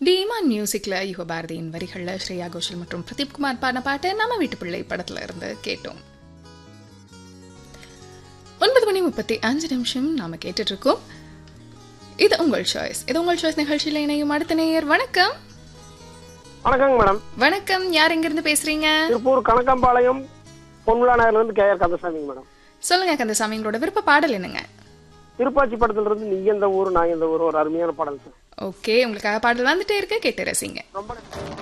Demon மியூசிக்ல யுக பாரதியின் வரிகள்ல ஸ்ரேயா கோஷல் மற்றும் பிரதீப் குமார் பாடின பாட்டு நம்ம வீட்டு பிள்ளை படத்துல இருந்து கேட்டோம் ஒன்பது மணி முப்பத்தி அஞ்சு நிமிஷம் நாம கேட்டுட்டு இருக்கோம் இது உங்கள் சாய்ஸ் இது உங்கள் சாய்ஸ் நிகழ்ச்சியில இணையும் அடுத்த நேயர் வணக்கம் வணக்கங்க மேடம் வணக்கம் யார் எங்க இருந்து பேசுறீங்க திருப்பூர் கணக்கம்பாளையம் பொன்விழா நகர்ல இருந்து கே ஆர் கந்தசாமிங்க மேடம் சொல்லுங்க கந்தசாமி உங்களோட விருப்ப பாடல் என்னங்க திருப்பாச்சி படத்துல இருந்து நீ எந்த ஊர் நான் எந்த ஊர் ஒரு அருமையான பாடல் சார் ஓகே உங்களுக்காக பாடல் வந்துட்டே இருக்கு கேட்டு ரசிங்க ரொம்ப நன்றி.